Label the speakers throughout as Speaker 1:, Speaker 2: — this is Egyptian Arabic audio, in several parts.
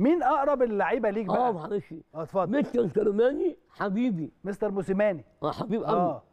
Speaker 1: مين اقرب اللعيبه ليك
Speaker 2: اه
Speaker 1: بقى
Speaker 2: معلش
Speaker 1: اه اتفضل
Speaker 2: مستر سليماني حبيبي
Speaker 1: مستر موسيماني
Speaker 2: اه حبيب قلبي
Speaker 1: اه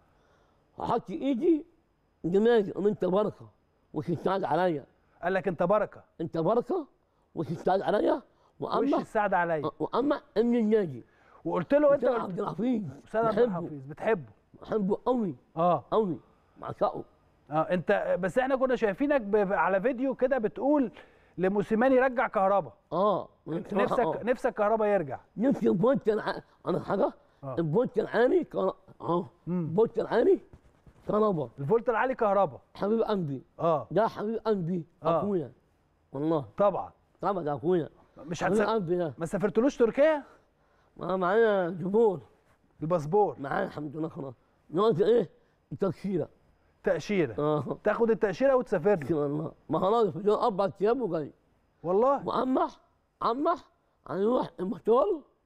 Speaker 2: حط ايدي دماغي قام انت بركه وتستعد عليا
Speaker 1: قال لك انت بركه
Speaker 2: انت بركه وتستعد عليا
Speaker 1: وش
Speaker 2: واما
Speaker 1: السعد عليا
Speaker 2: واما امن النادي
Speaker 1: وقلت له انت
Speaker 2: انت عبد الحفيظ
Speaker 1: استاذ عبد
Speaker 2: بحبه
Speaker 1: الحفيظ بتحبه
Speaker 2: بحبه قوي
Speaker 1: اه
Speaker 2: قوي بعشقه
Speaker 1: اه انت بس احنا كنا شايفينك ب... على فيديو كده بتقول لموسيماني رجع كهربا
Speaker 2: اه وانت
Speaker 1: نفسك
Speaker 2: آه.
Speaker 1: نفسك كهربا يرجع
Speaker 2: نفسي البوت الع... انا حاجه
Speaker 1: آه.
Speaker 2: البوت العالي كان اه
Speaker 1: مم.
Speaker 2: البوت العالي كهربا
Speaker 1: الفولت العالي كهربا
Speaker 2: حبيب قلبي
Speaker 1: اه
Speaker 2: ده حبيب قلبي
Speaker 1: آه.
Speaker 2: اخويا والله
Speaker 1: طبعا
Speaker 2: طبعا ده اخويا
Speaker 1: مش
Speaker 2: حبيب
Speaker 1: هتس...
Speaker 2: قلبي ده
Speaker 1: ما سافرتلوش تركيا
Speaker 2: ما معانا جمهور
Speaker 1: الباسبور
Speaker 2: معانا الحمد لله خلاص نقطة ايه التكشيره
Speaker 1: تاشيره
Speaker 2: اه
Speaker 1: تاخد التاشيره وتسافر
Speaker 2: ان
Speaker 1: له
Speaker 2: شاء الله ما خلاص في اليوم اربع ايام وجاي
Speaker 1: والله
Speaker 2: وأمح أمح هنروح المطار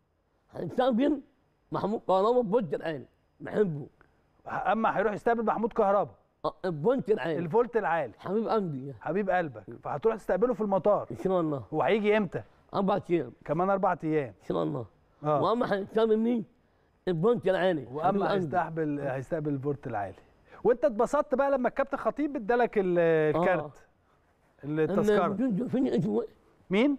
Speaker 2: هنستقبل محمود كهربا بنت العين بحبه
Speaker 1: اما هيروح يستقبل محمود كهربا
Speaker 2: آه، البنت العين
Speaker 1: الفولت العالي
Speaker 2: حبيب قلبي
Speaker 1: حبيب قلبك فهتروح تستقبله في المطار
Speaker 2: ان شاء الله
Speaker 1: هو هيجي امتى
Speaker 2: اربع ايام
Speaker 1: كمان اربع ايام
Speaker 2: ان شاء الله
Speaker 1: اه
Speaker 2: واما هنستقبل مين؟ البنت العيني حبيب
Speaker 1: واما
Speaker 2: قلبي.
Speaker 1: هيستقبل هيستقبل الفولت العالي وانت اتبسطت بقى لما الكابتن خطيب ادالك ال- الكارت
Speaker 2: إن
Speaker 1: التذكره
Speaker 2: مدير فين اسمه إيه؟
Speaker 1: مين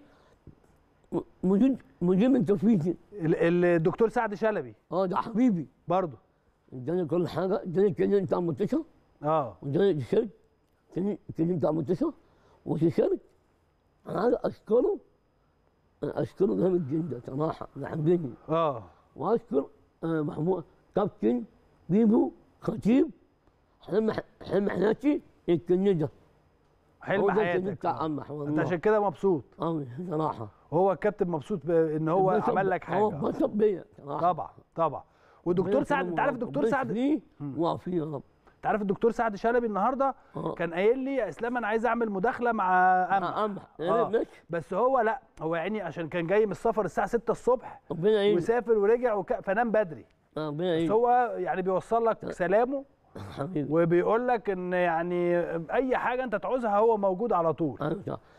Speaker 2: م- مدير مدير من تنفيذي
Speaker 1: ال- ال- الدكتور سعد شلبي
Speaker 2: اه ده حبيبي
Speaker 1: برضه
Speaker 2: اداني كل حاجه اداني كلمه بتاع المنتشر
Speaker 1: اه
Speaker 2: واداني تيشيرت كلمه كلمه بتاع المنتشر وتيشيرت انا عايز اشكره أنا اشكره جامد جدا صراحه بيحبني
Speaker 1: اه
Speaker 2: واشكر آه، محمود كابتن بيبو خطيب حلم حلم حياتي الكنيدة
Speaker 1: حلم
Speaker 2: هو ده الكنيدة
Speaker 1: حياتك
Speaker 2: بتاع
Speaker 1: آه.
Speaker 2: أمح
Speaker 1: انت
Speaker 2: والله
Speaker 1: عشان كده مبسوط
Speaker 2: قوي صراحة
Speaker 1: وهو الكابتن مبسوط بان هو
Speaker 2: اتبسط-
Speaker 1: عمل لك
Speaker 2: هو
Speaker 1: حاجه
Speaker 2: اتبسط بيا صراحة
Speaker 1: طبعا طبعا والدكتور سعد انت عارف الدكتور سعد
Speaker 2: فيه وعافيه يا رب
Speaker 1: انت عارف الدكتور سعد شلبي النهارده
Speaker 2: اه
Speaker 1: كان قايل لي يا اسلام انا عايز اعمل مداخله مع امل
Speaker 2: مع أمح
Speaker 1: آه.
Speaker 2: ماشي
Speaker 1: بس هو لا هو يعني عشان كان جاي من السفر الساعه 6 الصبح
Speaker 2: ربنا يعينك
Speaker 1: وسافر ورجع وك... فنام بدري
Speaker 2: ربنا
Speaker 1: بس
Speaker 2: يعينك
Speaker 1: هو يعني بيوصل لك سلامه
Speaker 2: حبيبي
Speaker 1: وبيقول لك ان يعني اي حاجه انت تعوزها هو موجود على طول
Speaker 2: أيوة.